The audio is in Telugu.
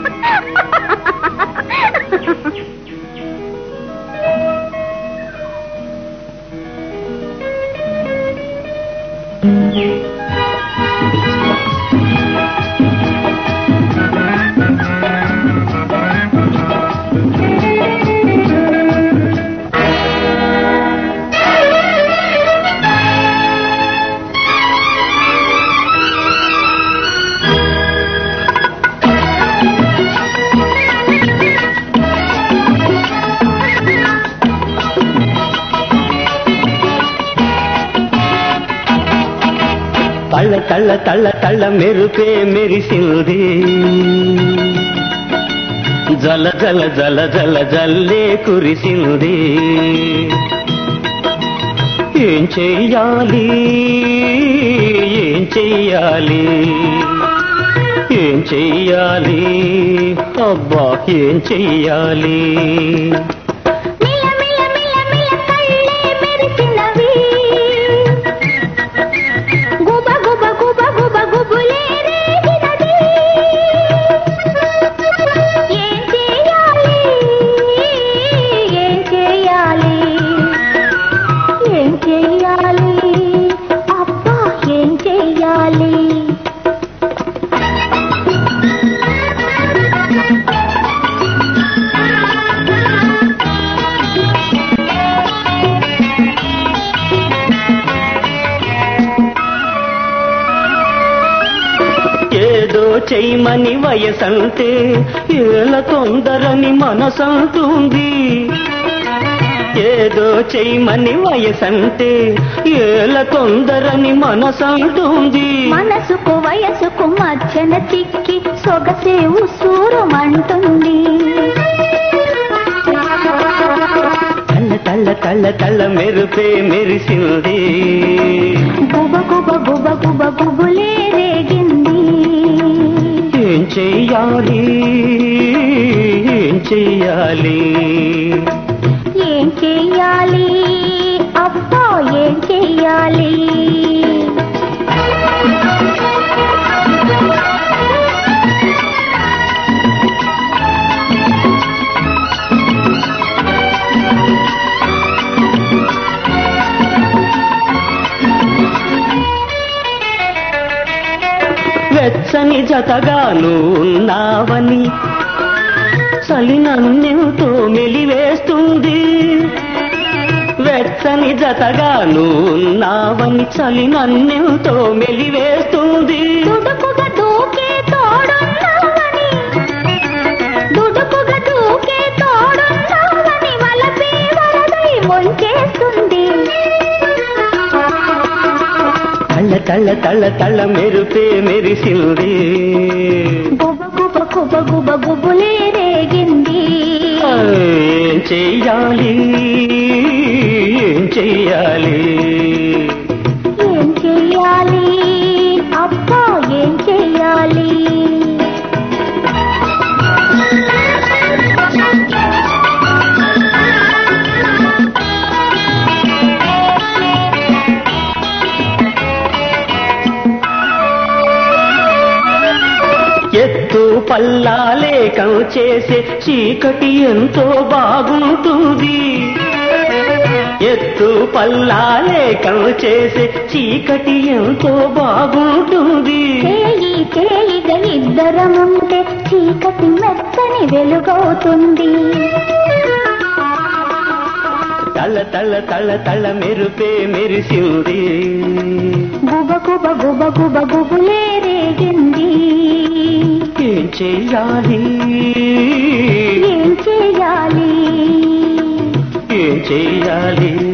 తళ్ళ తళ్ళ తళ్ళ తళ్ళ మెరుపే మెరిసింది జల జల జల జల జల్లే కురిసింది ఏం చెయ్యాలి ఏం చెయ్యాలి ఏం చెయ్యాలి అబ్బా ఏం చెయ్యాలి మిల మిల మిల మిల కళ్ళే మెరిసినవి గుబ గుబ గుబ గుబ గుబులే రేగినది ఏం చేయాలి ఏం చేయాలి ఏం చేయాలి అబ్బా ఏం చేయాలి ఏదో చెయ్యమని వయసంటే ఏల తొందరని మనసంటుంది ఏదో చెయ్యమని వయసంటే ఏల తొందరని మనసంటుంది మనసుకు వయసుకు మధ్యన చిక్కి సొగసే ఉసూరుమంటుంది తల్ల తల్ల తల్ల తల్ల మెరుపే మెరిసింది గుబ గుబ గుబ గుబ గుబులే రేగింది ఏం చెయ్యాలి ఏం చెయ్యాలి ఏం చెయ్యాలి అబ్బా ఏం చెయ్యాలి వెచ్చని జతగాను ఉన్నావని చలి నన్నెంతో మెలివేస్తుంది వెచ్చని జతగాను ఉన్నావని చలి నన్నెంతో మెలివేస్తుంది దుడుకుగా దూకే తోడున్నావని దుడుకుగా దూకే తోడున్నావని వలపే వరదై ముంచేస్తుంది తళ్ళ తళ్ళ తళ్ళ తళ్ళ మెరుపే మెరిసింది గుబ గుబ గుబ గుబ గుబులే రేగింది ఆ, ఏం చెయ్యాలి ఏం చెయ్యాలి ఏం చెయ్యాలి అబ్బా ఏం చెయ్యాలి ఎత్తు పల్లాలేకం చేసే చీకటి ఎంతో బాగుంటుంది ఎత్తు పల్లాలేకం చేసే చీకటి ఎంతో బాగుంటుంది చేయి చేయిగా ఇద్దరముంటే చీకటి మెత్తని వెలుగవుతుంది తల్ల తల్ల తల్ల తల్ల మెరుపే మెరిసింది గుబ గుబ గుబ గుబ గుబులే రేగింది ఏం చెయ్యాలి ఏం చేయాలి ఏం చెయ్యాలి